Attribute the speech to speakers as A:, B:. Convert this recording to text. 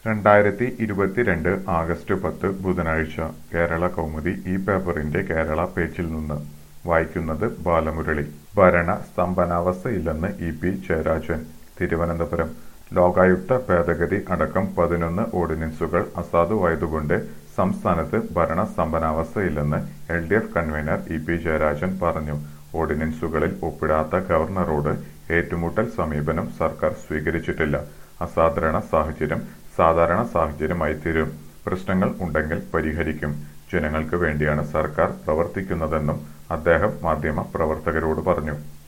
A: രണ്ടായിരത്തി ഇരുപത്തിരണ്ട് ആഗസ്റ്റ് പത്ത് ബുധനാഴ്ച കേരള കൗമുദി ഈ പേപ്പറിന്റെ കേരള പേജിൽ നിന്ന് വായിക്കുന്നത് ബാലമുരളി ഭരണ സ്തംഭനാവസ്ഥയില്ലെന്ന് ഇ പി ജയരാജൻ തിരുവനന്തപുരം ലോകായുക്ത ഭേദഗതി അടക്കം പതിനൊന്ന് ഓർഡിനൻസുകൾ അസാധുവായതുകൊണ്ട് സംസ്ഥാനത്ത് ഭരണ സ്തംഭനാവസ്ഥയില്ലെന്ന് L D F convener E P Jayarajan പറഞ്ഞു ഓർഡിനൻസുകളിൽ ഒപ്പിടാത്ത ഗവർണറോട് ഏറ്റുമുട്ടൽ സമീപനം സർക്കാർ സ്വീകരിച്ചിട്ടില്ല അസാധാരണ സാഹചര്യം സാധാരണ സാഹചര്യമായി തീരും പ്രശ്നങ്ങൾ ഉണ്ടെങ്കിൽ പരിഹരിക്കും ജനങ്ങൾക്ക് വേണ്ടിയാണ് സർക്കാർ പ്രവർത്തിക്കുന്നതെന്നും അദ്ദേഹം മാധ്യമ പ്രവർത്തകരോട് പറഞ്ഞു